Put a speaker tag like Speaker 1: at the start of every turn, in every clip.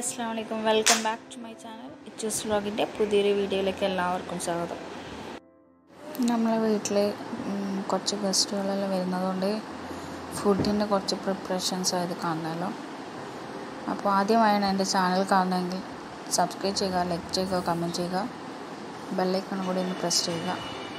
Speaker 1: അസ്സാം വലൈക്കും welcome back to my channel Ichus വ്ളോഗിൻ്റെ പുതിയൊരു വീഡിയോയിലേക്ക് എല്ലാവർക്കും സ്വാഗതം നമ്മളെ വീട്ടിൽ കുറച്ച് ഗസ്റ്റുകളെല്ലാം വരുന്നതുകൊണ്ട് ഫുഡിൻ്റെ കുറച്ച് പ്രിപ്പറേഷൻസ് ആയത് കാണണമല്ലോ അപ്പോൾ ആദ്യമായാണ് എൻ്റെ ചാനൽ കാണുന്നതെങ്കിൽ സബ്സ്ക്രൈബ് ചെയ്യുക ലൈക്ക് ചെയ്യുക കമൻറ്റ് ചെയ്യുക ബെല്ലൈക്കൺ കൂടി ഒന്ന് പ്രസ് ചെയ്യുക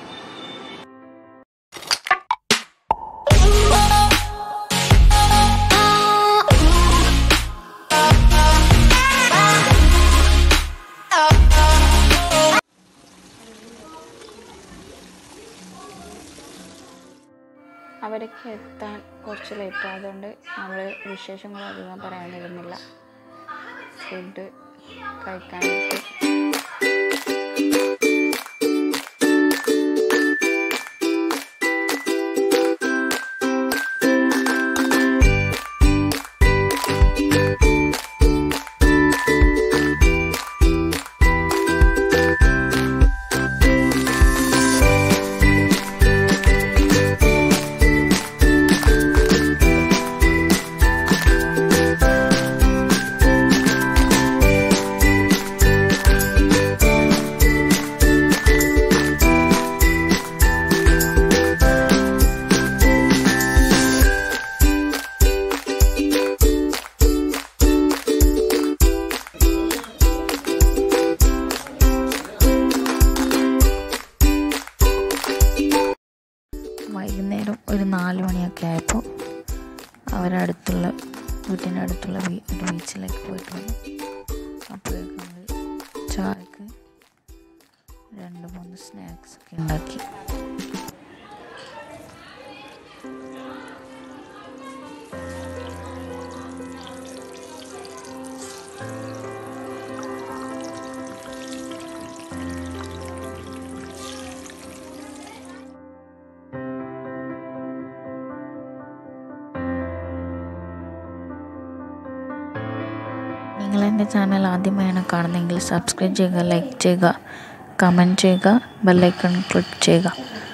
Speaker 1: അവരൊക്കെ എത്താൻ കുറച്ച് ലേറ്റ് ആയതുകൊണ്ട് നമ്മൾ വിശേഷങ്ങൾ അധികം പറയാനിരുന്നില്ല ഫുഡ് കഴിക്കാനായിട്ട് വൈകുന്നേരം ഒരു നാല് മണിയൊക്കെ ആയപ്പോൾ അവരടുത്തുള്ള വീട്ടിൻ്റെ അടുത്തുള്ള ബീ- ഒരു ബീച്ചിലേക്ക് പോയിട്ട് വന്നു അപ്പോഴേക്കും നമ്മൾ ചായക്ക് രണ്ട് മൂന്ന് സ്നാക്സ് ഒക്കെ ഉണ്ടാക്കി നിങ്ങൾ എൻ്റെ ചാനൽ ആദ്യമായാണ് കാണുന്നതെങ്കിൽ സബ്സ്ക്രൈബ് ചെയ്യുക ലൈക്ക് ചെയ്യുക കമൻറ്റ് ചെയ്യുക ബെല്ലൈക്കൺ ക്ലിക്ക് ചെയ്യുക